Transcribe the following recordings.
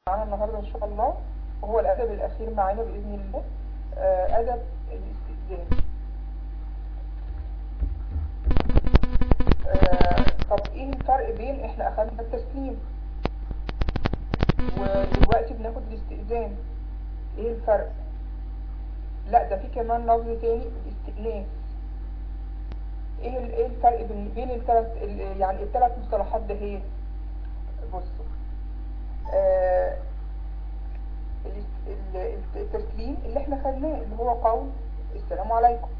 معانا النهاردة إن شاء الله وهو الأدب الأخير معانا بإذن الله آه، أدب الاستئذان آه، طب إيه الفرق بين إحنا أخذنا التسليم ودلوقتي بناخد الاستئذان إيه الفرق؟ لا ده في كمان لفظ تاني الاستئناس ايه ال- ايه الفرق بين بين الثلاث يعني الثلاث مصطلحات ده هي بصوا آه الاست- ال- التسليم اللي احنا خدناه اللي هو قول السلام عليكم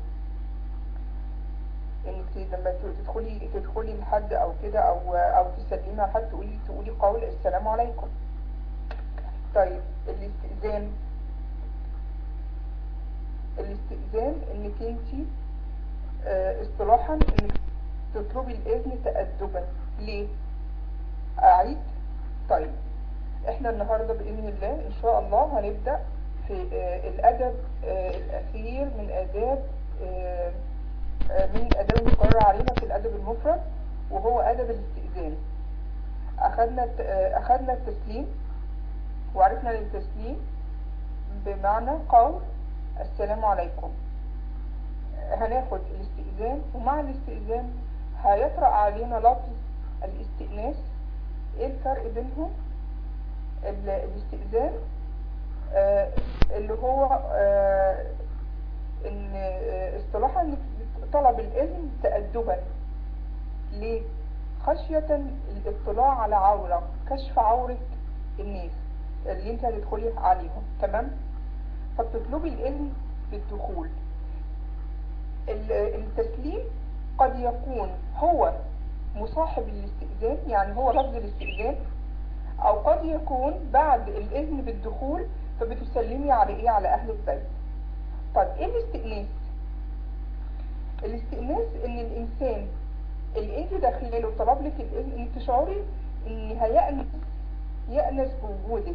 انك ت- لما ت- تدخلي تدخلي لحد او كده او او تسلمي على حد تقولي تقولي قول السلام عليكم طيب الاستئذان الاستئذان انك انت اصطلاحا انك تطلبي الاذن تأدبا ليه اعيد طيب احنا النهارده باذن الله ان شاء الله هنبدا في آه، الادب آه، الاخير من اداب آه، آه، من الاداب المقرره علينا في الادب المفرد وهو ادب الاستئذان اخذنا الت- آه، اخذنا التسليم وعرفنا ان التسليم بمعنى قول السلام عليكم هناخد الاستئذان ومع الاستئذان هيطرأ علينا لفظ الاستئناس ايه الفرق بينهم ال- الاستئذان آه، اللي هو آه، ان آه، اصطلاحا إنك طلب الاذن تأدبا ليه خشية الاطلاع على عورة كشف عورة الناس اللي انت هتدخلي عليهم تمام فبتطلبي الاذن بالدخول ال- التسليم قد يكون هو مصاحب الاستئذان يعني هو لفظ الاستئذان او قد يكون بعد الاذن بالدخول فبتسلمي على ايه على اهل البيت طيب ايه الاستئناس الاستئناس ان الانسان اللي انت داخله له طلب لك الاذن انك تشعري ان هيأنس يأنس بوجودك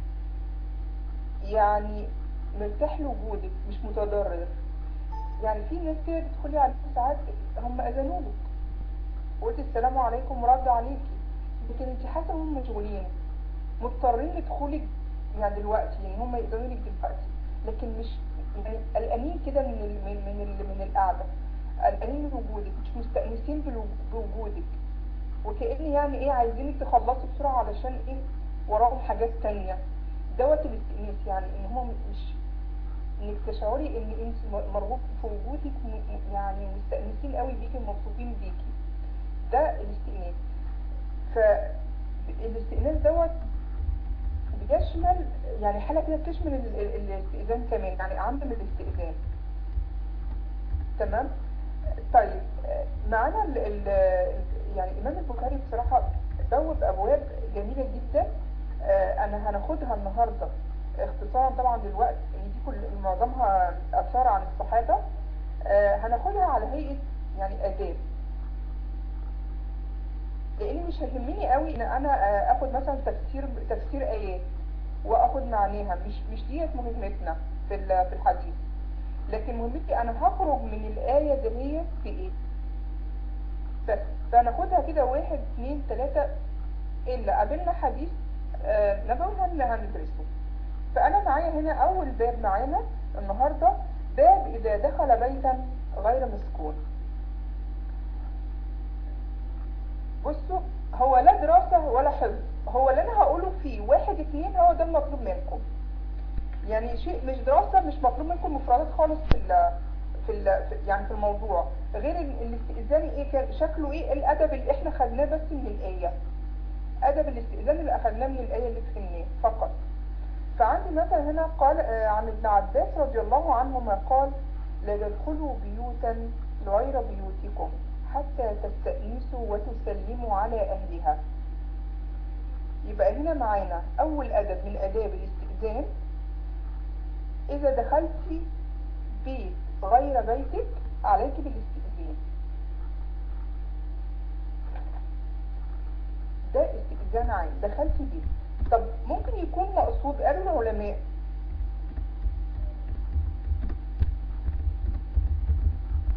يعني مرتاح لوجودك مش متضرر يعني في ناس كده تدخلي على ساعات هم اذنوا لك وقلت السلام عليكم ورد عليكي لكن انت حاسه هم مشغولين مضطرين يدخلك يعني دلوقتي ان هم يقدروا لك دلوقتي لكن مش يعني قلقانين كده من ال من من, ال من القعده قلقانين من وجودك مش مستأنسين بالو- بوجودك وكأن يعني ايه عايزينك تخلصي بسرعه علشان ايه وراهم حاجات تانية دوت الاستئناس يعني ان هم مش انك تشعري ان انت م- مرغوب في وجودك م- م- يعني مستأنسين قوي بيكي ومبسوطين بيكي ده الاستئناس فالاستئناس دوت بيشمل يعني حالة كده بتشمل ال- ال- الاستئذان كمان يعني أعم من الاستئذان تمام طيب آه، معانا ال ال يعني الإمام البخاري بصراحة بوب أبواب جميلة جدا آه، أنا هناخدها النهاردة اختصارا طبعا للوقت ان دي كل معظمها اثار عن الصحابه آه، هناخدها على هيئه يعني اداب لان مش هيهمني قوي ان انا آه، اخد مثلا تفسير تفسير ايات واخد معناها مش مش ديت مهمتنا في ال- في الحديث لكن مهمتي انا هخرج من الايه دهيت بايه بس فناخدها كده واحد اتنين تلاته الا قابلنا حديث آه، نبوي هن- هندرسه فأنا معايا هنا أول باب معانا النهاردة باب إذا دخل بيتا غير مسكون بصوا هو لا دراسة ولا حفظ هو اللي أنا هقوله فيه واحد اتنين هو ده المطلوب منكم يعني شيء مش دراسة مش مطلوب منكم مفردات خالص في ال في, ال في يعني في الموضوع غير ال- الاستئذان ايه كان شكله ايه الادب اللي احنا خدناه بس من الايه ادب الاستئذان اللي اخدناه من الايه اللي فهمناه فقط فعندي مثلا هنا قال آه، عن ابن عباس رضي الله عنهما قال لا تدخلوا بيوتا غير بيوتكم حتى تستأنسوا وتسلموا على أهلها يبقى هنا معانا أول أدب من آداب الاستئذان إذا دخلت بيت غير بيتك عليك بالاستئذان ده استئذان عام دخلت بيت طب ممكن يكون مقصود قالوا العلماء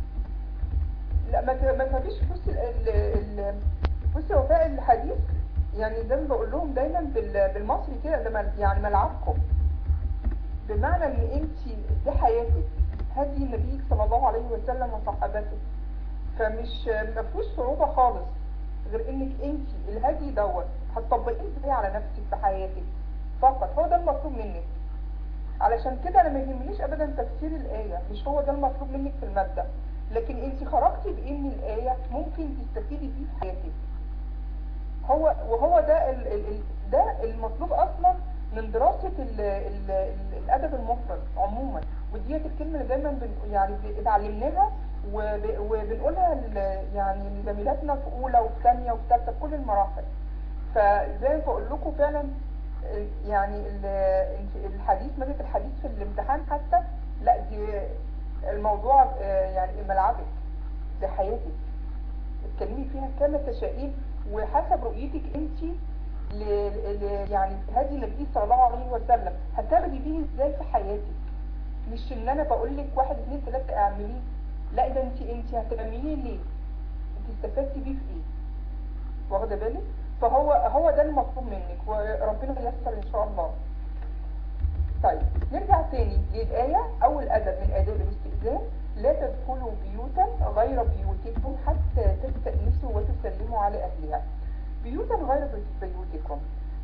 لا ما ت- ما تفهميش بص ال ال ال- بص وفاء الحديث يعني زي ما بقول لهم دايما بال- بالمصري كده ده مل- يعني ملعبكم بمعنى ان انت دي حياتك هدي النبي صلى الله عليه وسلم وصحابته فمش ما فيهوش صعوبة خالص غير انك انت الهدي دوت هتطبقيه ازاي على نفسك في حياتك فقط هو ده المطلوب منك علشان كده انا ما يهمنيش ابدا تفسير الايه مش هو ده المطلوب منك في الماده لكن انت خرجتي بايه من الايه ممكن تستفيدي بيه في حياتك هو وهو ده ال ال ال ده المطلوب اصلا من دراسه ال ال ال الادب المفرد عموما وديت الكلمه اللي دايما بن يعني ب- اتعلمناها وب- وبنقولها ل- يعني لزميلاتنا في اولى وفي ثانيه وفي ثالثه في كل المراحل فزي ما بقول لكم فعلا ال- يعني ال- انت- الحديث مادة الحديث في الامتحان حتى لا دي الموضوع آه، يعني ملعبك دي حياتك اتكلمي فيها كما تشائين وحسب رؤيتك انت ل... ل... يعني هدي النبي صلى الله عليه وسلم هتاخدي بيه ازاي في حياتك مش ان انا بقول لك واحد اتنين تلاته اعمليه لا ده انت انت هتعمليه ليه انت استفدتي بيه في ايه واخده بالك فهو هو ده المطلوب منك وربنا ييسر ان شاء الله طيب نرجع تاني للآية أول أدب من آداب الاستئذان لا تدخلوا بيوتا غير بيوتكم حتى تستأنسوا وتسلموا على أهلها بيوتا غير بيوتكم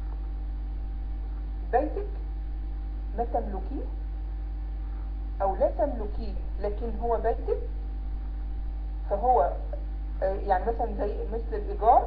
بيتك ما تملكيه أو لا تملكيه لكن هو بيتك فهو آه، يعني مثلا زي مثل الإيجار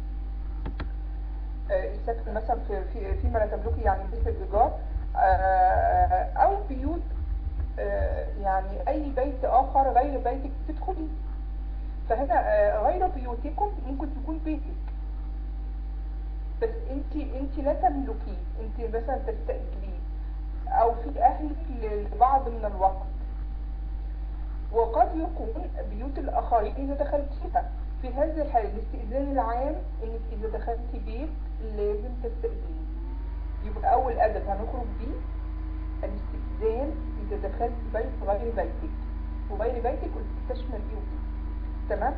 آه، السكن مثلا في في فيما لا تملكي يعني مثل الإيجار آه، أو بيوت آه، يعني أي بيت آخر غير بيتك تدخلي فهنا آه، غير بيوتكم ممكن تكون بيتك بس انت انت لا تملكيه انت مثلا تستأجريه او في اهلك لبعض من الوقت وقد يكون بيوت الاخرين اذا دخلتيها في هذه الحالة الاستئذان العام انك اذا دخلتي بيت لازم تستأذني يبقى اول ادب هنخرج بيه الاستئذان اذا دخلت بيت غير بيتك وغير بيتك قلت تشمل ايه وإيه. تمام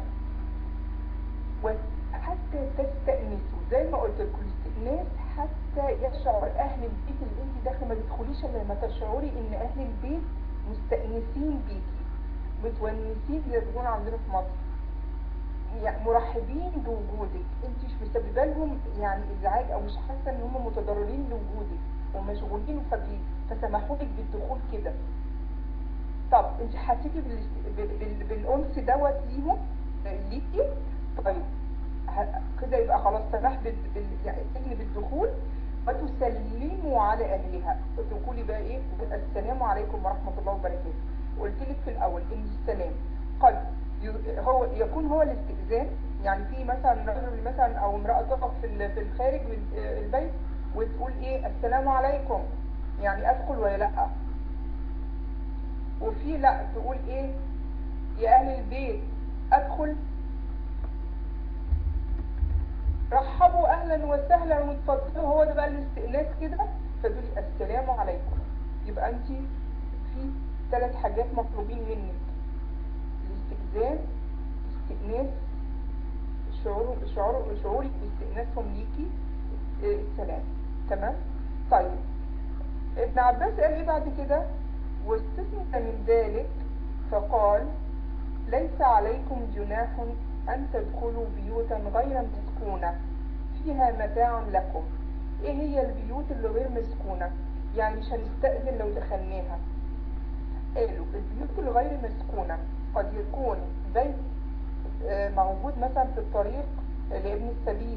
وحتى تستأنسوا زي ما قلت لكم الاستئناس حتى يشعر اهل البيت اللي انت داخله ما تدخليش الا لما تشعري ان اهل البيت مستأنسين بيكي متونسين زي ما بيقولوا عندنا في مصر يعني مرحبين بوجودك انت مش مسببه لهم يعني ازعاج او مش حاسه ان هم متضررين لوجودك ومشغولين وفاضيين فسمحوا لك بالدخول كده طب انت حسيتي بالاست- بال- بال- بالانس دوت ليهم ليكي طيب ه- كده يبقى خلاص سمح بال... بال... يعني اذن بالدخول وتسلموا على اهلها تقولي بقى ايه السلام عليكم ورحمه الله وبركاته قلت لك في الاول ان السلام قد ي- هو يكون هو الاستئذان يعني في مثلا رجل مثلا او امراه تقف في ال- في الخارج من آه، البيت وتقول ايه السلام عليكم يعني ادخل ولا لا وفي لا تقول ايه يا اهل البيت ادخل رحبوا اهلا وسهلا وتفضلوا هو ده بقى الاستئناس كده فدول السلام عليكم يبقى انت في ثلاث حاجات مطلوبين منك الاستئذان استئناس شعور شعور شعورك باستئناسهم ليكي إيه، السلام تمام طيب ابن عباس قال ايه بعد كده واستثنى من ذلك فقال ليس عليكم جناح أن تدخلوا بيوتا غير مسكونة فيها متاع لكم ايه هي البيوت اللي غير مسكونة يعني مش هنستأذن لو دخلناها قالوا البيوت الغير مسكونة قد يكون بيت آه، موجود مثلا في الطريق لابن السبيل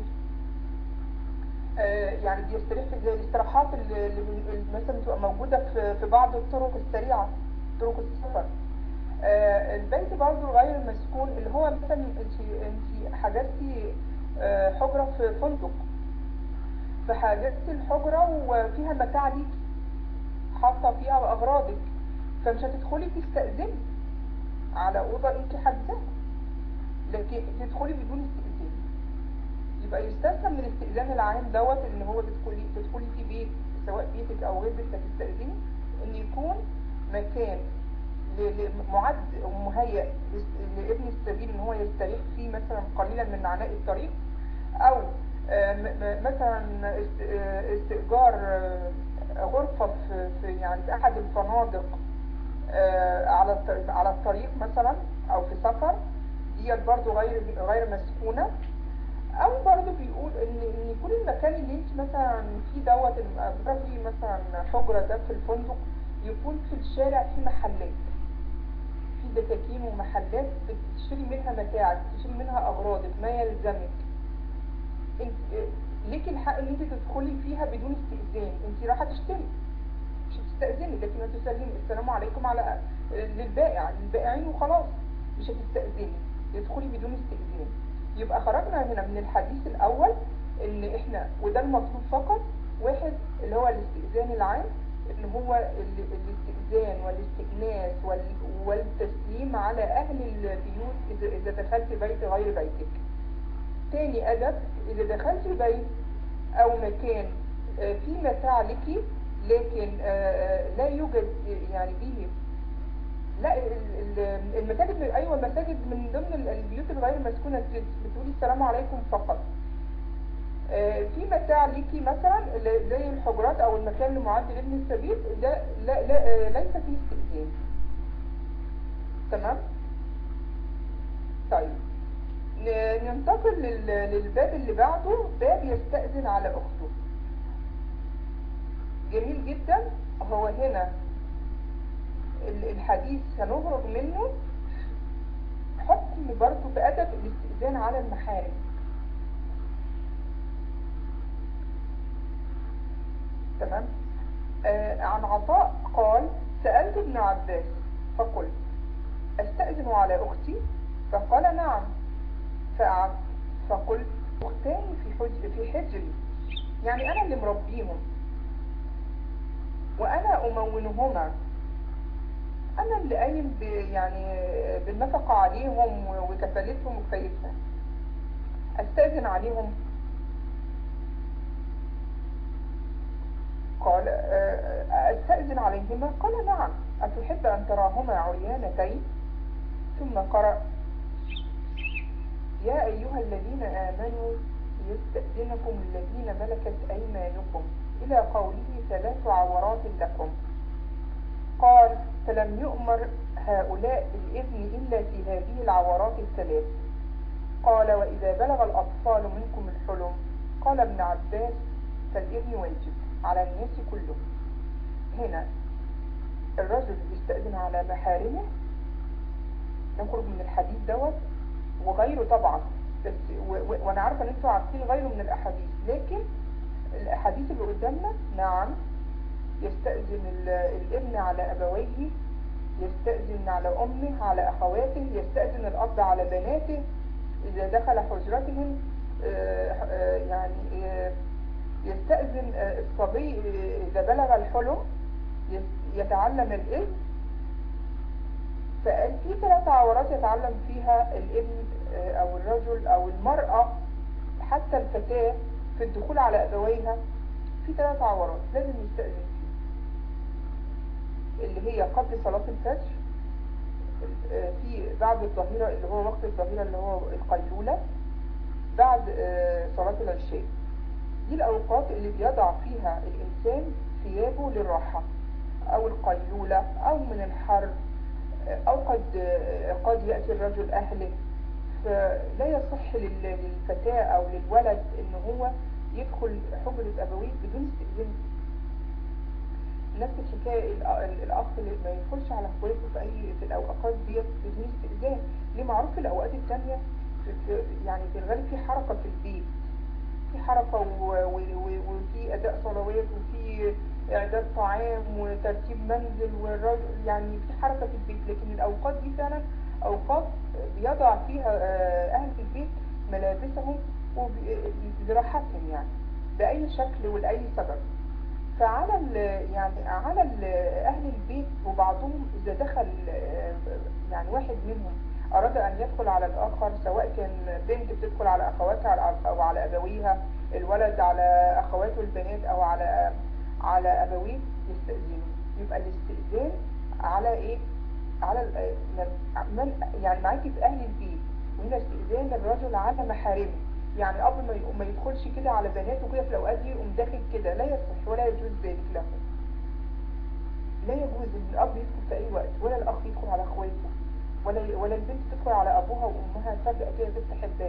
آه، يعني بيستريح في زي الاستراحات اللي اللي اللي مثلا بتبقى موجودة في في بعض الطرق السريعة طرق السفر آه، البيت برضو غير مسكون اللي هو مثلا انت انت حجزتي آه، حجرة في فندق فحجزتي الحجرة وفيها متاع ليكي حاطة فيها أغراضك فمش هتدخلي تستأذني على أوضة انت حاجزاها لكن تدخلي بدون استئذان يبقى يستثنى من الاستئذان العام دوت ان هو تدخلي تدخلي في بيت سواء بيتك او غير بيتك تستأذني ان يكون مكان ل- ل- معد ومهيأ لس- لابن السبيل ان هو يستريح فيه مثلا قليلا من عناء الطريق او آه، م- م- مثلا است- آه، استئجار آه، غرفة في في- يعني في أحد الفنادق آه، على الط- على الطريق مثلا أو في سفر ديت برضو غير غير مسكونة أو برضو بيقول إن إن يكون المكان اللي أنت مثلا فيه دوت المأجرة فيه مثلا حجرة ده في الفندق يكون في الشارع فيه محلات في دكاكين ومحلات بتشتري منها متاعك بتشتري منها أغراضك ما يلزمك انت ليك الحق ان انت تدخلي فيها بدون استئذان انت رايحه تشتري مش هتستأذني لكن هتسلمي السلام عليكم على للبائع للبائعين وخلاص مش هتستأذني تدخلي بدون استئذان يبقى خرجنا هنا من الحديث الأول ان احنا وده المطلوب فقط واحد اللي هو الاستئذان العام ان هو ال- الاستئذان والاستئناس وال- والتسليم على اهل البيوت اذا إذا دخلت بيت غير بيتك تاني أدب إذا دخلت بيت أو مكان آه، فيه متاع لك لكن آه، آه، لا يوجد يعني به لا ال- ال- المساجد أيوة المساجد من ضمن ال- البيوت الغير مسكونة بتقولي السلام عليكم فقط آه، في متاع ليكي مثلا اللي زي الحجرات او المكان اللي معد لابن السبيل ده لا لا آه، ليس فيه استئذان تمام طيب ن- ننتقل لل- للباب اللي بعده باب يستأذن على أخته جميل جدا هو هنا ال- الحديث هنخرج منه حكم برضه بأدب الاستئذان على المحارم تمام آه عن عطاء قال سألت ابن عباس فقلت أستأذن على أختي فقال نعم فأعد فقلت أختاني في حج في حجري يعني أنا اللي مربيهم وأنا أمونهما أنا اللي قايم ب- يعني بالنفقة عليهم وكفالتهم وكفايتهم أستأذن عليهم قال آه، أستأذن عليهما قال نعم أتحب أن تراهما عريانتين ثم قرأ يا أيها الذين آمنوا يستأذنكم الذين ملكت أيمانكم إلى قوله ثلاث عورات لكم قال فلم يؤمر هؤلاء بالإذن إلا في هذه العورات الثلاث قال وإذا بلغ الأطفال منكم الحلم قال ابن عباس فالإذن واجب على الناس كلهم هنا الرجل يستأذن على محارمه نخرج من الحديث دوت وغيره طبعا بس و و وانا عارفه ان انتوا عارفين غيره من الاحاديث لكن الاحاديث اللي قدامنا نعم يستأذن ال- الابن على ابويه يستأذن على امه على اخواته يستأذن الاب على بناته اذا دخل حجرتهم آه، آه، يعني آه، يستأذن آه، الصبي آه، اذا بلغ الحلم يس- يتعلم الإذن فقال في ثلاث عورات يتعلم فيها الابن آه، او الرجل او المرأة حتى الفتاة في الدخول على ابويها في ثلاث عورات لازم يستأذن فيها اللي هي قبل صلاة الفجر آه، في بعد الظهيرة اللي هو وقت الظهيرة اللي هو القيلولة بعد آه، صلاة العشاء دي الأوقات اللي بيضع فيها الإنسان ثيابه للراحة أو القيلولة أو من الحر أو قد قد يأتي الرجل أهله فلا يصح لل- للفتاة أو للولد إن هو يدخل حجرة أبويه بدون استئذان نفس الحكاية الأ- الأخ اللي ما يدخلش على اخواته في أي في الأوقات ديت بدون استئذان ليه معروف في الأوقات التانية في في يعني في الغالب في حركة في البيت في حركة و- و- و- وفي أداء صلوات وفي إعداد طعام وترتيب منزل والرجل يعني في حركة في البيت لكن الأوقات دي فعلا أوقات بيضع فيها آه، أهل البيت ملابسهم وب- لراحتهم يعني بأي شكل ولأي سبب فعلى ال يعني على ال أهل البيت وبعضهم إذا دخل آه، يعني واحد منهم أراد أن يدخل على الآخر سواء كان بنت بتدخل على أخواتها أو على أبويها الولد على أخواته البنات أو على على أبويه يستأذنوا يبقى الاستئذان على إيه؟ على ال- من من- يعني معاكي في أهل البيت وهنا استئذان الرجل على محارمه يعني اب ما ي- ما يدخلش كده على بنات وكده في الاوقات دي يقوم داخل كده لا يصح ولا يجوز ذلك له لا يجوز ان الاب يدخل في اي وقت ولا الاخ يدخل على اخواته ولا ولا البنت تدخل على ابوها وامها فجأة كده تفتح الباب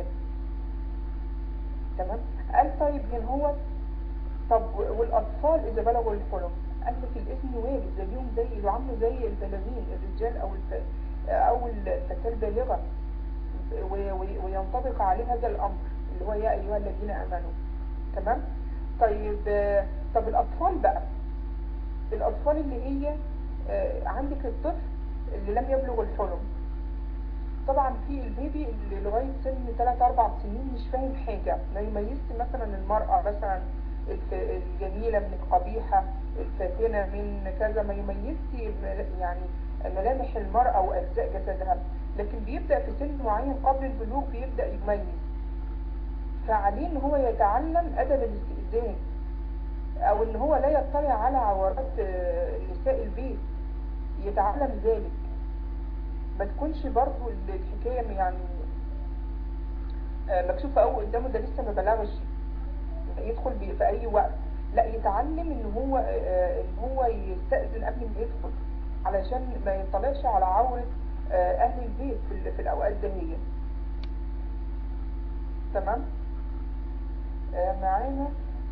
تمام قال طيب هنا هو طب والاطفال اذا بلغوا الحلم قال لك الاذن وارد زيهم زي يعاملوا زي البالغين الرجال او الف... او الفتاه البالغه و- و- وينطبق عليه هذا الامر اللي هو يا ايها الذين امنوا تمام طيب آه، طب الاطفال بقى الاطفال اللي هي آه، عندك الطفل اللي لم يبلغ الحلم طبعا في البيبي اللي لغايه سن 3 4 سنين مش فاهم حاجه ما يميزش مثلا المراه مثلا الف- الجميله من القبيحه الفاتنه من كذا ما يميزش م- يعني ملامح المراه واجزاء جسدها لكن بيبدا في سن معين قبل البلوغ بيبدا يميز فعليه ان هو يتعلم ادب الاستئذان او ان هو لا يطلع على عورات آه، نساء البيت يتعلم ذلك ما تكونش برضو الحكاية يعني آه، مكشوفة أوي قدامه ده لسه ما بلغش يدخل بي- في أي وقت لا يتعلم إن هو آه، إن هو يستأذن قبل ما يدخل علشان ما يطلعش على عورة آه، أهل البيت في, ال- في الأوقات دهية تمام آه، معانا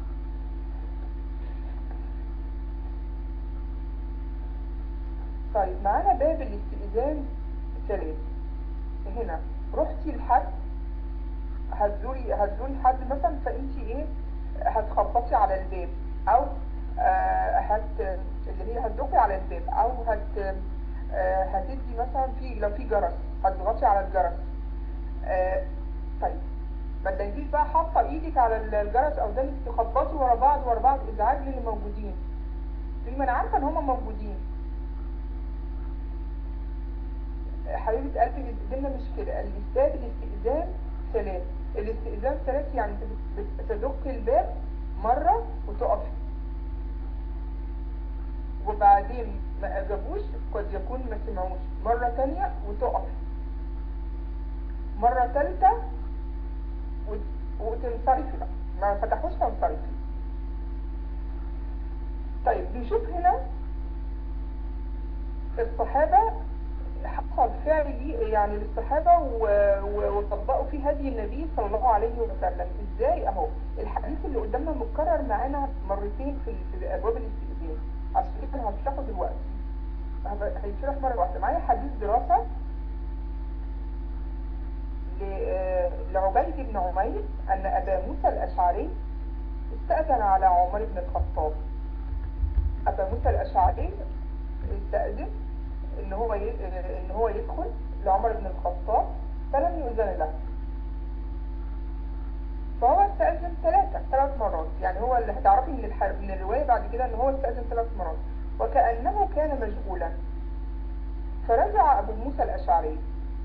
طيب معانا باب الاستئذان ثلاث هنا رحتي لحد هتزوري هتزوري حد مثلا فانت ايه هتخبطي على الباب او آه هت اللي هي هتدقي على الباب او هت آه هتدي مثلا في لو في جرس هتضغطي على الجرس آه طيب ما تلاقيش بقى حاطه ايدك على الجرس او ده انك تخبطي ورا بعض ورا بعض ازعاج للي موجودين ما انا عارفه ان هم موجودين حبيبة قلبي قدامنا مش كده الباب الاستئذان ثلاث الاستئذان ثلاث يعني بت- بتدق الباب مرة وتقفي وبعدين ما اجابوش قد يكون ما سمعوش مرة تانية وتقفي مرة تالتة وت- وتنصرفي بقى ما فتحوش تنصرفي طيب نشوف هنا الصحابة حصل فعل يعني للصحابة و- و- وطبقوا فيه هدي النبي صلى الله عليه وسلم ازاي اهو الحديث اللي قدامنا متكرر معانا مرتين في ال- في ابواب الاستئذان عشان كده انا هشرحه دلوقتي هب- هيتشرح مرة واحدة معايا حديث دراسة ل- آه، لعبيد بن عمير ان ابا موسى الاشعري استأذن على عمر بن الخطاب ابا موسى الاشعري استأذن ان هو ي... ان هو يدخل لعمر بن الخطاب فلم يؤذن له فهو استأذن ثلاثة ثلاث مرات يعني هو اللي هتعرفي من الح... من الرواية بعد كده ان هو استأذن ثلاث مرات وكأنه كان مشغولا فرجع ابو موسى الاشعري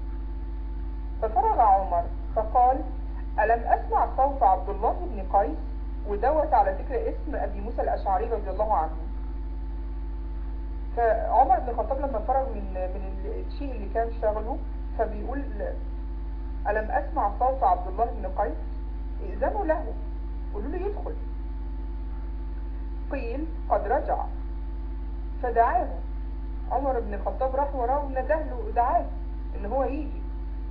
ففرغ عمر فقال ألم أسمع صوت عبد الله بن قيس ودوت على فكرة اسم أبي موسى الأشعري رضي الله عنه فعمر بن الخطاب لما فرغ من من الشيء اللي كان شغله فبيقول ألم أسمع صوت عبد الله بن قيس ائذنوا له قولوا له يدخل قيل قد رجع فدعاه عمر بن الخطاب راح وراه ونده له دعاه ان هو يجي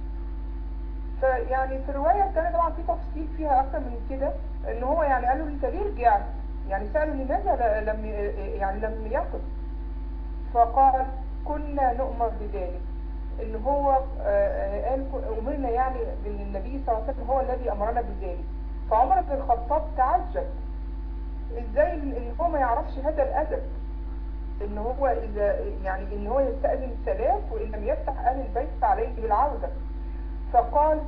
فيعني في الرواية الثانية طبعا في تفصيل فيها أكتر من كده إن هو يعني قالوا أنت ليه رجعت؟ يعني سألوا لماذا ل- لم يعني لم يقف؟ فقال كنا نؤمر بذلك إن هو آه، آه، قال ك- أمرنا يعني بأن النبي صلى الله عليه وسلم هو الذي أمرنا بذلك فعمر بن الخطاب تعجب إزاي إن إن هو ما يعرفش هذا الأدب إن هو إذا يعني إن هو يستأذن ثلاث وإن لم يفتح أهل البيت فعليه بالعودة فقال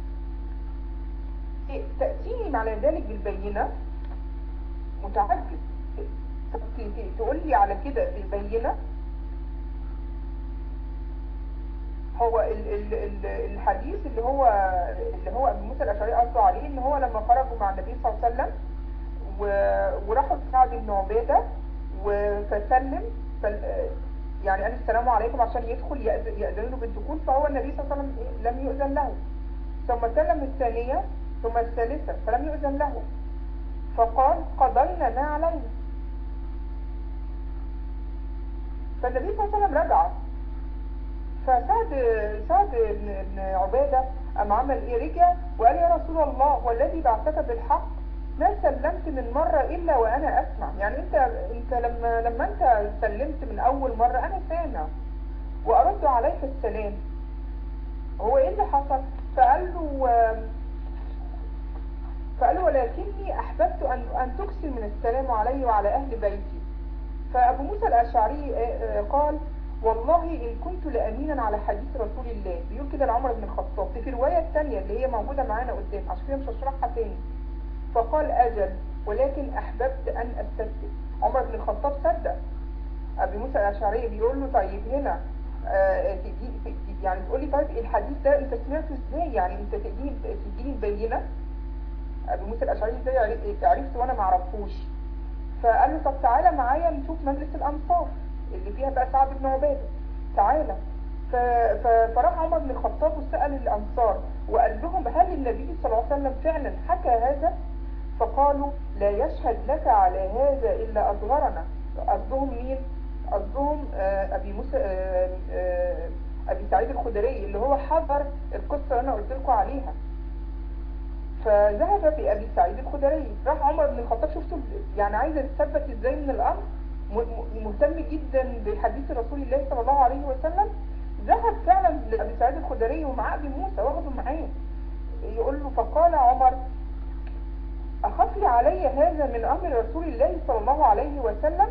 إيه، تأتيني على ذلك بالبينة متعجب طب ت- ت- تقول لي على كده بالبينة هو ال ال ال الحديث اللي هو اللي هو ابو موسى الاشعري قصده عليه ان هو لما خرجوا مع النبي صلى الله عليه وسلم و- وراحوا لسعد بن عباده و- فسلم فال- يعني قال السلام عليكم عشان يدخل يأذن يأذن له بالدخول فهو النبي صلى الله عليه وسلم لم يؤذن له ثم سلم الثانية ثم الثالثة فلم يؤذن له فقال قضينا ما علينا فالنبي صلى الله عليه وسلم رجع فسعد سعد بن بن عبادة قام عمل ايه رجع وقال يا رسول الله والذي بعثك بالحق ما سلمت من مرة الا وانا اسمع يعني انت انت لما لما انت سلمت من اول مرة انا سامع وارد عليك السلام هو ايه اللي حصل فقال له فقال له ولكني احببت ان ان تكثر من السلام علي وعلى اهل بيتي فابو موسى الاشعري قال والله ان كنت لامينا على حديث رسول الله بيقول كده لعمر بن الخطاب في الروايه الثانيه اللي هي موجوده معانا قدام عشان كده مش هشرحها تاني فقال اجل ولكن احببت ان استسلم عمر بن الخطاب صدق ابي موسى الاشعري بيقول له طيب هنا آه تدي يعني تقول لي طيب الحديث ده انت سمعته ازاي يعني انت تديني تديني البينه ابي موسى الاشعري ازاي عرفت وانا ما اعرفوش فقال له طب تعالى معايا نشوف مجلس الانصار اللي فيها بقى سعد بن عباده تعالى فراح عمر بن الخطاب وسأل الأنصار وقال لهم هل النبي صلى الله عليه وسلم فعلا حكى هذا فقالوا لا يشهد لك على هذا إلا أصغرنا قصدهم مين قصدهم أبي موسى أبي سعيد الخدري اللي هو حضر القصة اللي أنا قلت لكم عليها فذهب بأبي سعيد الخدري راح عمر بن الخطاب شفتوا يعني عايز يتثبت ازاي من الأمر مهتم جدا بحديث رسول الله صلى الله عليه وسلم ذهب فعلا لأبي سعيد الخدري ومعاه أبي موسى واخده معاه يقول له فقال عمر أخفي علي هذا من أمر رسول الله صلى الله عليه وسلم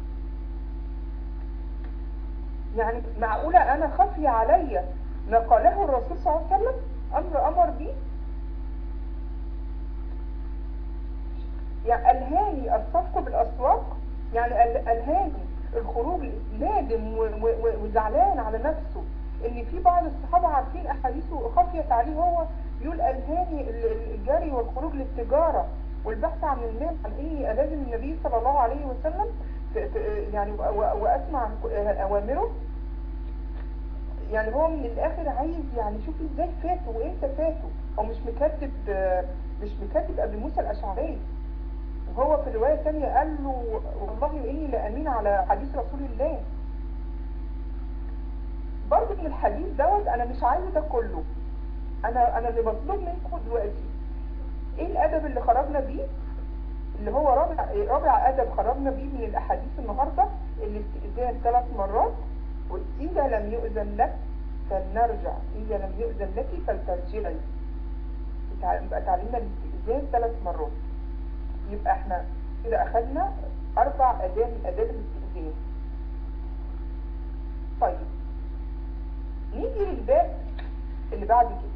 يعني معقولة أنا خفي علي ما قاله الرسول صلى الله عليه وسلم أمر أمر به يعني ألهاني الصفق بالأسواق يعني ألهاني الخروج نادم وزعلان على نفسه ان في بعض الصحابة عارفين احاديثه خفيت عليه هو يقول الهاني الجري والخروج للتجارة والبحث عن المال عن اني الازم النبي صلى الله عليه وسلم يعني واسمع اوامره يعني هو من الاخر عايز يعني شوف ازاي فاته وامتى فاته هو مش مكذب مش مكذب ابي موسى الاشعري وهو في الرواية الثانية قال له والله إني لأمين على حديث رسول الله برضه من الحديث دوت أنا مش عايزه ده كله أنا أنا اللي مطلوب منكم دلوقتي إيه الأدب اللي خرجنا بيه اللي هو رابع رابع أدب خرجنا بيه من الأحاديث النهاردة الاستئذان ثلاث مرات وإذا لم يؤذن لك فلنرجع إذا لم يؤذن لك فلترجعي يبقى تعليمنا الاستئذان ثلاث مرات يبقى احنا كده اخدنا اربع اداب من اداب الاستئذان طيب نيجي للباب اللي بعد كده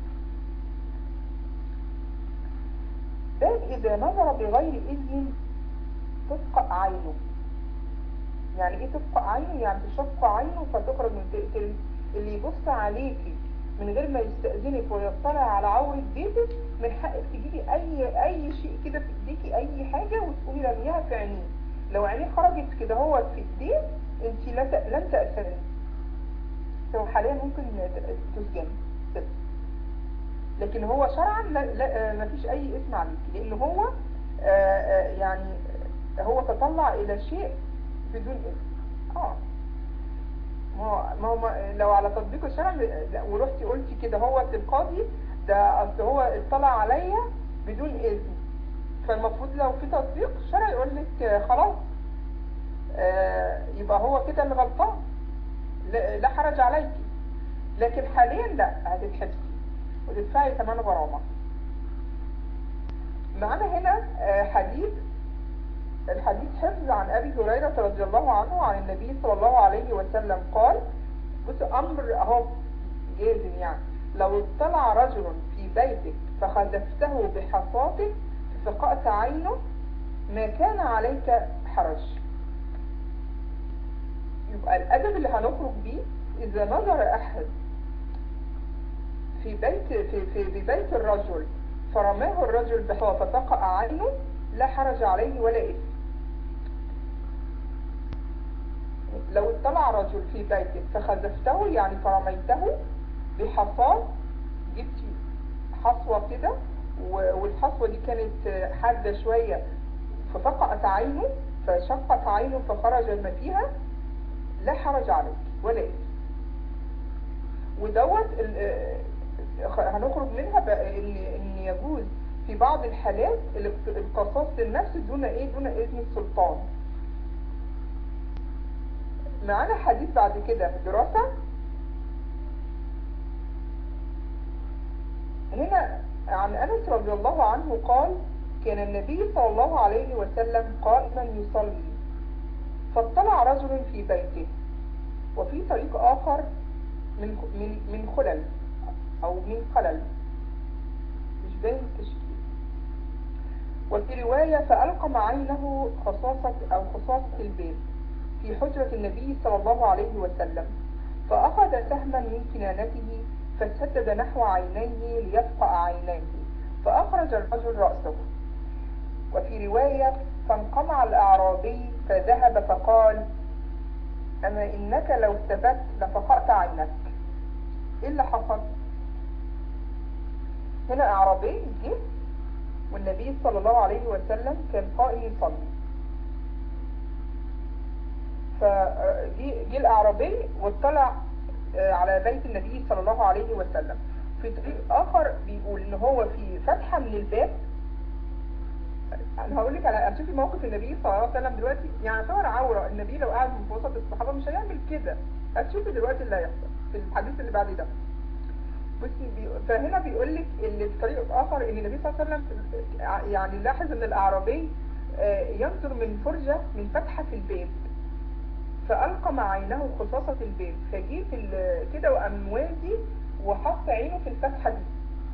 باب اذا نظر بغير اذن تفقع عينه يعني ايه تفقع عينه يعني تشق عينه فتخرج من تقتل اللي يبص عليكي من غير ما يستأذنك ويطلع على عورة بيتك من حقك تجيبي اي اي شيء كده في ايديكي اي حاجة وتقومي رميها في عينيه لو عينيه خرجت كده هو في ايديه انت لن تأثري سو حاليا ممكن تسجن بس لكن هو شرعا لا, لا مفيش اي اسم عليكي لان هو آآ آآ يعني هو تطلع الى شيء بدون اسم اه ما هو لو على تطبيق الشرع ورحتي قلتي كده هو القاضي ده اصل هو اطلع عليا بدون اذن فالمفروض لو في تطبيق الشرع يقول لك خلاص آه يبقى هو كده اللي غلطان لا حرج عليكي لكن حاليا لا هتتحبسي وتدفعي ثمن غرامه معانا هنا آه حديث الحديث حفظ عن أبي هريرة رضي الله عنه عن النبي صلى الله عليه وسلم قال بص أمر أهو جازم يعني لو اطلع رجل في بيتك فخذفته بحصاتك فقأت عينه ما كان عليك حرج يبقى الأدب اللي هنخرج بيه إذا نظر أحد في بيت في في ببيت الرجل فرماه الرجل بحصى فتقع عينه لا حرج عليه ولا إثم لو اطلع رجل في بيتك فخذفته يعني فرميته بحصاه جبت حصوة كده و- والحصوة دي كانت حادة شوية ففقأت عينه فشقت عينه فخرج ما فيها لا حرج عليك ولا إثم ودوت ال- آه، خ- هنخرج منها بقى ان ان يجوز في بعض الحالات الاقت- القصاص للنفس دون ايه دون اذن السلطان معانا حديث بعد كده دراسة هنا عن انس رضي الله عنه قال كان النبي صلى الله عليه وسلم قائما يصلي فاطلع رجل في بيته وفي طريق اخر من من من خلل او من خلل مش باين التشكيل وفي رواية فألقم عينه خصاصة أو خصاصة البيت في حجرة النبي صلى الله عليه وسلم فأخذ سهما من كنانته فسدد نحو عينيه ليفقأ عينيه فأخرج الرجل رأسه وفي رواية فانقمع الأعرابي فذهب فقال أما إنك لو ثبت لفقأت عينك إيه اللي حصل؟ هنا أعرابي جه والنبي صلى الله عليه وسلم كان قائم يصلي فجي جه الأعرابي واطلع آه، على بيت النبي صلى الله عليه وسلم في طريق آخر بيقول إن هو في فتحة من الباب أنا هقول لك على هتشوفي موقف النبي صلى الله عليه وسلم دلوقتي يعني صور عورة النبي لو قعد في وسط الصحابة مش هيعمل كده هتشوفي دلوقتي اللي هيحصل في الحديث اللي بعد ده بصي بي... فهنا بيقول لك اللي في طريق اخر ان النبي صلى الله عليه وسلم يعني لاحظ ان الاعرابي آه، ينظر من فرجة من فتحة في الباب فألقى مع عينه خصاصة الباب فجي في ال- كده وقام موازي وحط عينه في الفتحة دي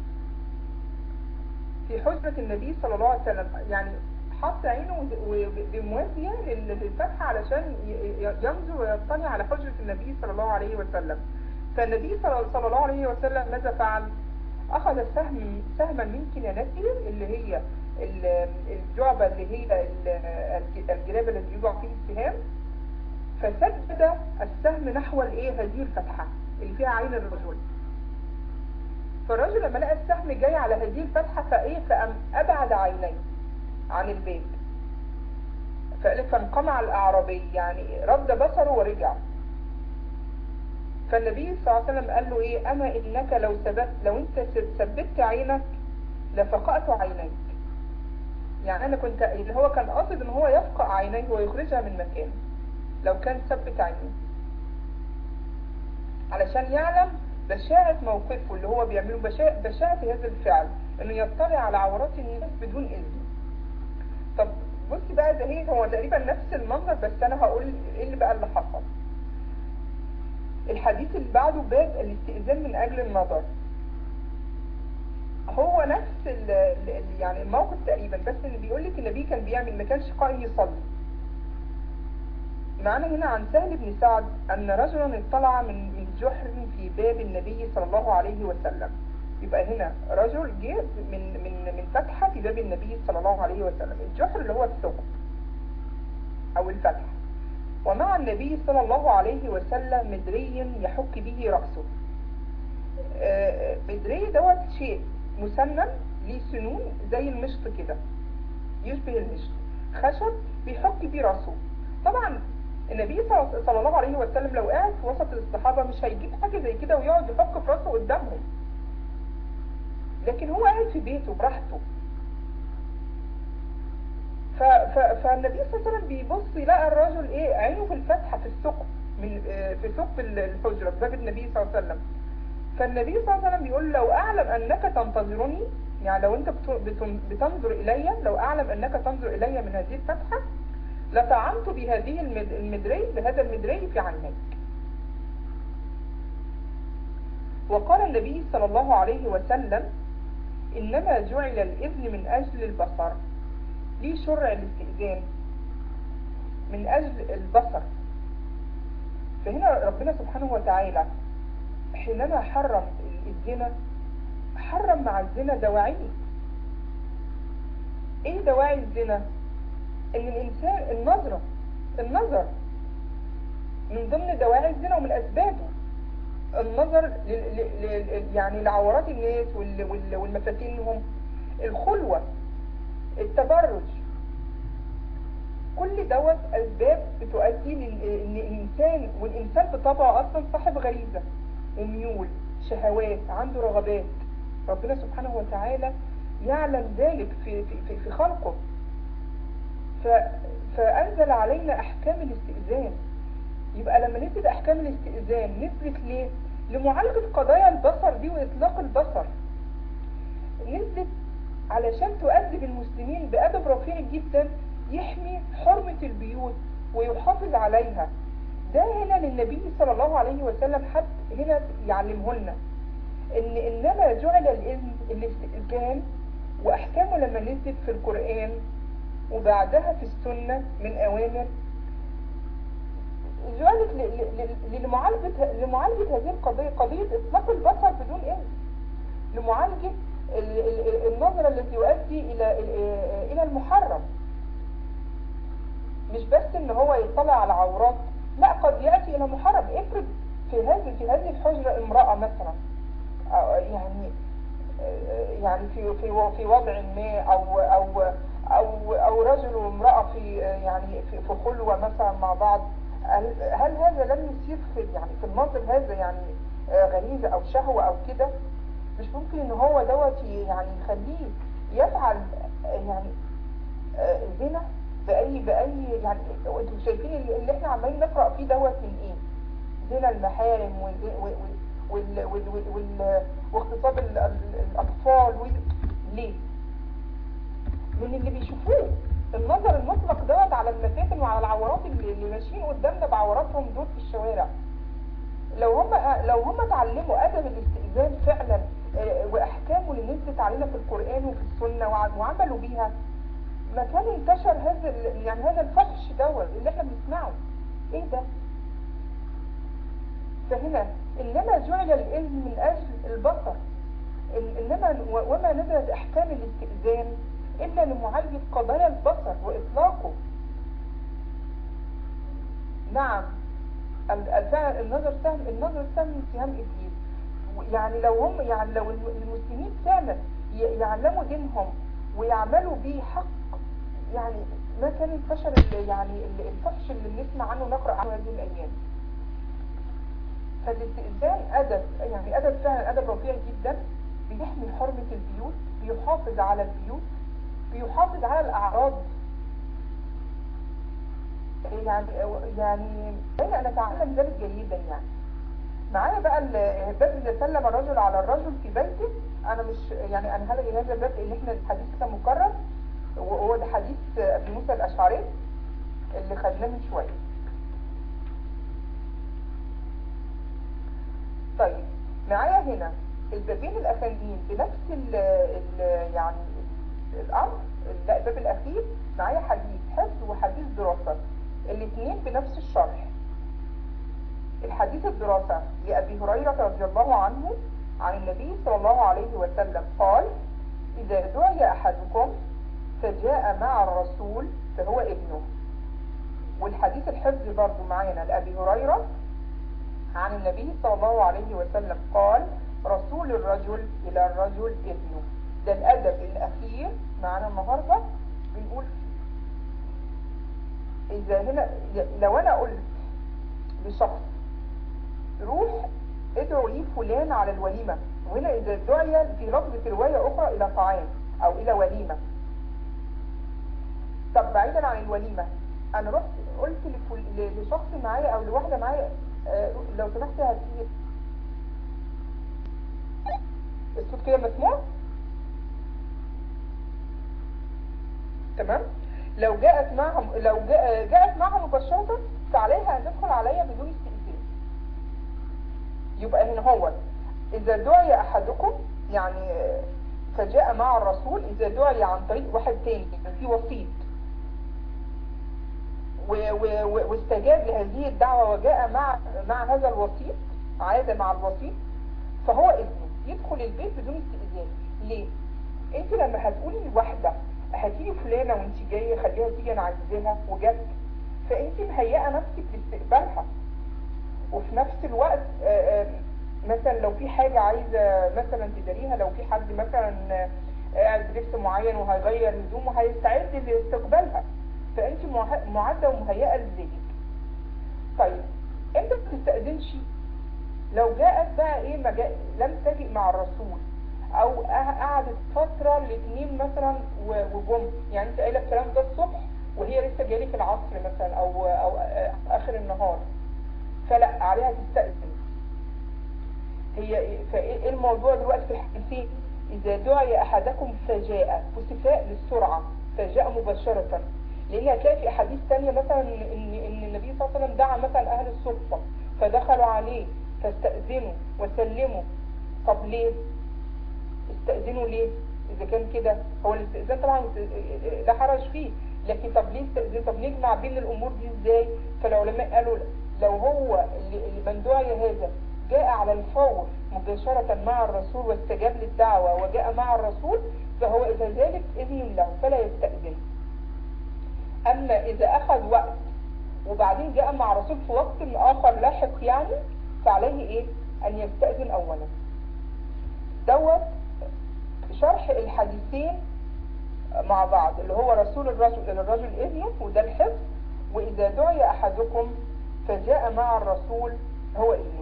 في حجرة النبي صلى الله عليه وسلم يعني حط عينه و- و- بموازية لل- للفتحة علشان ي- ي- ينظر ويطلع على حجرة النبي صلى الله عليه وسلم فالنبي صلى صلى الله عليه وسلم ماذا فعل؟ أخذ سهم سهما من كنانته اللي هي ال- الجعبة اللي هي ال- الج- الجراب الذي يوضع فيه السهام فسدد السهم نحو الايه هذه الفتحة اللي فيها عين الرجل فالرجل لما لقى السهم جاي على هذه الفتحة فايه فقام ابعد عينيه عن البيت فقال فانقمع الاعرابي يعني رد بصره ورجع فالنبي صلى الله عليه وسلم قال له ايه اما انك لو ثبت لو انت ثبت عينك لفقأت عينيك يعني انا كنت اللي هو كان قاصد ان هو يفقأ عينيه ويخرجها من مكانه لو كان ثبت عينيه علشان يعلم بشاعة موقفه اللي هو بيعمله بشاعة, بشاعة هذا الفعل انه يطلع على عورات الناس بدون اذن طب بصي بقى ده هي هو تقريبا نفس المنظر بس انا هقول ايه اللي بقى اللي حصل الحديث اللي بعده باب الاستئذان من اجل النظر هو نفس ال ال يعني الموقف تقريبا بس اللي بيقول لك النبي كان بيعمل ما كانش قائم يصلي معنا هنا عن سهل بن سعد أن رجلا اطلع من من جحر في باب النبي صلى الله عليه وسلم يبقى هنا رجل جه من من من فتحة في باب النبي صلى الله عليه وسلم الجحر اللي هو الثقب أو الفتح ومع النبي صلى الله عليه وسلم مدري يحك به رأسه آه، مدري دوت شيء مسنن ليه سنون زي المشط كده يشبه المشط خشب بيحك بيه رأسه طبعا النبي صلى صلى الله عليه وسلم لو قاعد في وسط الصحابة مش هيجيب حاجة زي كده ويقعد يحك في راسه قدامهم لكن هو قاعد في بيته براحته ف... ف... فالنبي صلى الله عليه وسلم بيبص يلاقي الرجل ايه عينه في الفتحة في الثقب من آه، في ثقب الحجرة في باب النبي صلى الله عليه وسلم فالنبي صلى الله عليه وسلم بيقول لو اعلم انك تنتظرني يعني لو انت بت- بت- بتنظر الي لو اعلم انك تنظر الي من هذه الفتحة لطعنت بهذه المد- المدري بهذا المدري في عينيك وقال النبي صلى الله عليه وسلم إنما جعل الإذن من أجل البصر ليه شرع الاستئذان من أجل البصر فهنا ربنا سبحانه وتعالى حينما حرم الزنا حرم مع الزنا دواعي ايه دواعي الزنا ان الانسان النظرة النظر من ضمن دواعي الزنا ومن اسبابه النظر ل- ل- ل- يعني لعورات الناس وال- وال- والمساكينهم الخلوة التبرج كل دوت اسباب بتؤدي لل- ان الانسان والانسان بطبعه اصلا صاحب غريزة وميول شهوات عنده رغبات ربنا سبحانه وتعالى يعلم ذلك في في في, في خلقه ف فانزل علينا احكام الاستئذان يبقى لما نزلت احكام الاستئذان نزلت ليه لمعالجة قضايا البصر دي واطلاق البصر نزلت علشان تؤدب المسلمين بأدب رفيع جدا يحمي حرمة البيوت ويحافظ عليها ده هنا للنبي صلى الله عليه وسلم حد هنا يعلمه لنا ان انما جعل الاذن الاستئذان واحكامه لما نزلت في القرآن وبعدها في السنة من اوامر جعلت ل- ل- ل- لمعالجة لمعالجة هذه القضية قضية اطلاق البصر بدون اذن لمعالجة ال- ال- النظرة التي يؤدي الى ال- الى المحرم مش بس ان هو يطلع على عورات لا قد يأتي الى محرم افرض في هذه في هذه الحجرة امرأة مثلا أو يعني يعني في في في وضع ما او او او او رجل وامرأة في يعني في في خلوة مثلا مع بعض هل هل هذا لم يصير في يعني في المنظر هذا يعني غريزة او شهوة او كده مش ممكن ان هو دوت يعني يخليه يفعل يعني آه، زنا باي باي يعني انتوا شايفين اللي اللي احنا عمالين نقرا فيه دوت من ايه زنا المحارم وال وال وال وال وال وال واغتصاب ال- ال- الاطفال وال- ليه من اللي بيشوفوه النظر المطلق دوت على المفاتن وعلى العورات اللي, اللي ماشيين قدامنا بعوراتهم دول في الشوارع لو هم لو هم اتعلموا ادب الاستئذان فعلا آه، واحكامه اللي نزلت علينا في القران وفي السنه وع- وعملوا بيها ما كان انتشر هذا ال- يعني هذا الفحش دوت اللي احنا بنسمعه ايه ده فهنا انما جعل الاذن من اجل البصر إن- انما و- وما نزلت احكام الاستئذان الا لمعالجه قضايا البصر واطلاقه نعم ال- الفعل النظر سهم النظر سهم من سهام ابليس يعني لو هم يعني لو الم- المسلمين فعلا ي- يعلموا دينهم ويعملوا بيه حق يعني ما كان انتشر ال- يعني ال- الفحش اللي بنسمع عنه ونقرا عنه هذه الايام فالاستئذان ادب يعني ادب فعلا ادب رفيع جدا بيحمي حرمه البيوت بيحافظ على البيوت بيحافظ على الاعراض يعني يعني بين نتعلم ذلك جيدا يعني معايا بقى ال- باب اذا سلم الرجل على الرجل في بيته انا مش يعني انا هلغي هذا الباب لان احنا الحديث كان مكرر وهو ده حديث ابي موسى الاشعري اللي خدناه من شويه طيب معايا هنا البابين الاخرين بنفس ال ال يعني ال- الامر لا الباب الاخير معايا حديث حفظ وحديث دراسه الاثنين بنفس الشرح الحديث الدراسة لأبي هريرة رضي الله عنه عن النبي صلى الله عليه وسلم قال إذا دعي أحدكم فجاء مع الرسول فهو ابنه والحديث الحفظ برضو معانا لأبي هريرة عن النبي صلى الله عليه وسلم قال رسول الرجل إلى الرجل ابنه ده الأدب الأخير معانا النهاردة بنقول إذا هنا لو أنا قلت لشخص روح ادعو لي فلان على الوليمة وهنا إذا دعي في لفظة رواية أخرى إلى طعام أو إلى وليمة طب بعيدا عن الوليمة أنا رحت قلت لفل... ل- لشخص معايا أو لواحدة معايا آه، لو سمحت هاتي الصوت كده مسموع تمام لو جاءت معها لو جاء جاءت معها مباشرة فعليها أن تدخل عليا بدون استئذان يبقى هنا هو إذا دعي أحدكم يعني آه، فجاء مع الرسول إذا دعي عن طريق واحد تاني يعني في وسيط و- و- و- واستجاب لهذه الدعوة وجاء مع مع هذا الوسيط عاد مع الوسيط فهو ابنه يدخل البيت بدون استئذان ليه؟ انت لما هتقولي لواحدة هاتيلي فلانة وانت جاية خليها تيجي انا عايزاها وجت فانت مهيئة نفسك لاستقبالها وفي نفس الوقت آه، آه، مثلا لو في حاجة عايزة مثلا تداريها لو في حد مثلا قاعد بلبس معين وهيغير هدومه هيستعد لاستقبالها فانت مع- معدة ومهيئة لذلك طيب انت ما بتستأذنش لو جاءت بقى ايه ما جاء لم تجئ مع الرسول او قع- قعدت فترة الاثنين مثلا و- وجم يعني انت قايله الكلام ده الصبح وهي لسه جايه في العصر مثلا او او آه، اخر النهار فلا عليها تستأذن هي إيه- فايه إيه الموضوع دلوقتي في الحديثين اذا دعي احدكم فجاء وصفاء للسرعة فجاء مباشرة لان هتلاقي في احاديث تانية مثلا ان ان إن النبي صلى الله عليه وسلم دعا مثلا اهل الصفة فدخلوا عليه فاستأذنوا وسلموا طب ليه استأذنوا ليه اذا كان كده هو الاستئذان طبعا لا حرج فيه لكن طب ليه استئذان طب نجمع بين الامور دي ازاي فالعلماء قالوا لو هو اللي اللي من دعي هذا جاء على الفور مباشرة مع الرسول واستجاب للدعوة وجاء مع الرسول فهو إذا ذلك إذن له فلا يستأذن أما إذا أخذ وقت وبعدين جاء مع الرسول في وقت آخر لاحق يعني فعليه إيه؟ أن يستأذن أولا دوت شرح الحديثين مع بعض اللي هو رسول الرجل للرجل إذنه وده الحفظ وإذا دعي أحدكم فجاء مع الرسول هو إذنه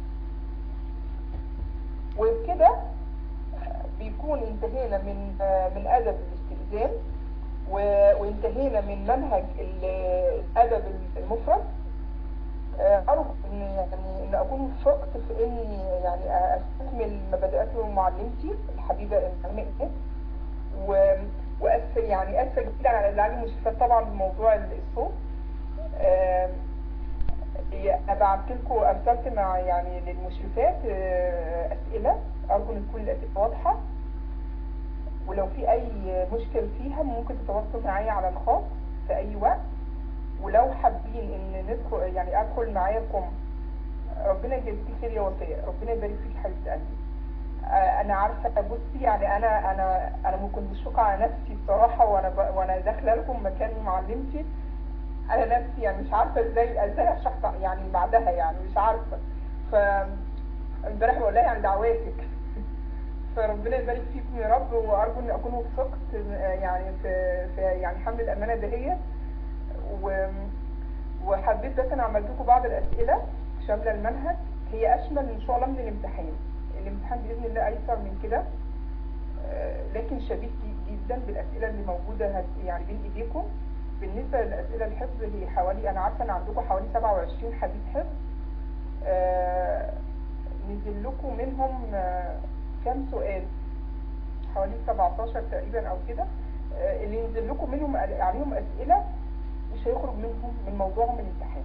وبكده بيكون انتهينا من من أدب الاستئذان و- وانتهينا من منهج ال- الأدب المفرد آه، أرجو إن يعني إن أكون وفقت في إني يعني أستكمل مبادئات معلمتي الحبيبة المعلمة إيمان و- وأسفل يعني أسفل جدا على اللي عليه مشكلات طبعا بموضوع الصوت آم، أنا بعت لكم أرسلت مع يعني للمشرفات آه، أسئلة أرجو إن تكون الأسئلة واضحة ولو في أي مشكل فيها ممكن تتواصلوا معايا على الخاص في أي وقت ولو حابين إن ندخل يعني أدخل معاكم ربنا يجزيك خير يا وفاء ربنا يبارك فيك حبيبة قلبي آه، انا عارفه بصي يعني انا انا انا ممكن مشفقه على نفسي بصراحه وانا ب... وانا داخله لكم مكان معلمتي انا نفسي يعني مش عارفه ازاي ازاي اشرح يعني بعدها يعني مش عارفه ف امبارح بقول لها يعني دعواتك فربنا يبارك فيكم يا رب وارجو اني اكون وفقت آه، يعني في في يعني حمل الامانه دهيت و... وحبيت بس انا عملت لكم بعض الاسئله شامله المنهج هي اشمل ان شاء الله من الامتحان الامتحان باذن الله ايسر من كده آه، لكن شبيه جدا بالاسئله اللي موجوده هت- يعني بين ايديكم بالنسبه للاسئله الحفظ هي حوالي انا عارفه ان عندكم حوالي 27 حديث حفظ آه، نزل لكم منهم آه، كام سؤال حوالي 17 تقريبا او كده آه، اللي ينزل لكم منهم عليهم اسئله مش هيخرج منهم من موضوعهم الامتحان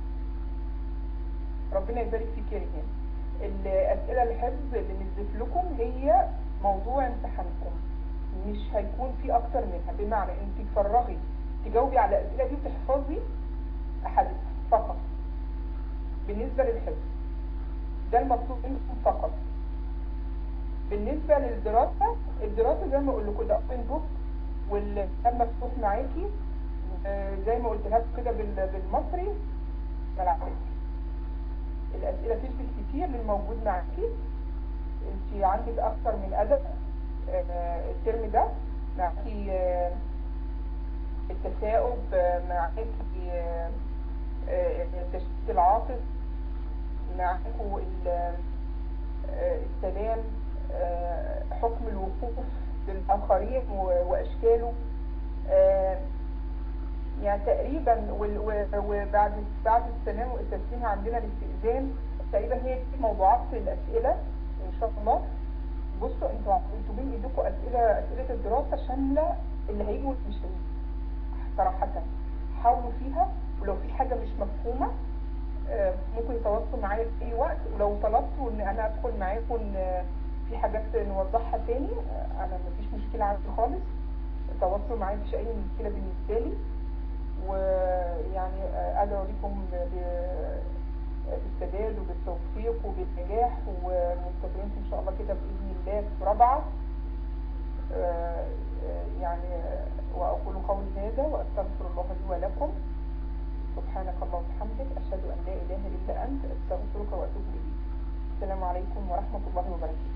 ربنا يبارك فيك يا ريهان الاسئله الحفظ اللي نزلت لكم هي موضوع امتحانكم مش هيكون في اكتر منها بمعنى انت تفرغي تجاوبي على الاسئله دي وتحفظي احاديث فقط بالنسبه للحفظ ده المطلوب منكم فقط بالنسبه للدراسه الدراسه زي ما اقول لكم ده اوبن بوك والكتاب مفتوح معاكي آه، زي ما قلت لكم كده بال- بالمصري ملعبك الاسئله تشبه كتير للموجود معاكي انت عندك اكتر من ادب آه، الترم ده معاكي آه، التثاؤب آه، معاكي آه، آه، تشتيت العاطف معاكوا ال- آه، السلام آه، حكم الوقوف للآخرين و- وأشكاله آه، يعني تقريبا وال- و- وبعد بعد السلام والتسليم عندنا الاستئذان تقريبا هي دي موضوعات الأسئلة إن شاء الله بصوا انتوا انتوا بين ايديكم أسئلة أسئلة الدراسة شاملة اللي هيجي واللي مش هيجي صراحة حاولوا فيها ولو في حاجة مش مفهومة آه، ممكن يتواصلوا معايا في اي وقت ولو طلبتوا ان انا ادخل معاكم آه، في حاجات نوضحها تاني آه، انا مفيش مشكلة عندي خالص تواصلوا معايا مفيش اي مشكلة بالنسبة لي ويعني آه، ادعو لكم ب- بالسداد وبالتوفيق وبالنجاح ومنتظرين ان شاء الله كده باذن الله في رابعه آه، آه، يعني آه، واقول قولي هذا واستغفر الله لي ولكم سبحانك اللهم وبحمدك اشهد ان لا اله الا انت استغفرك واتوب اليك السلام عليكم ورحمه الله وبركاته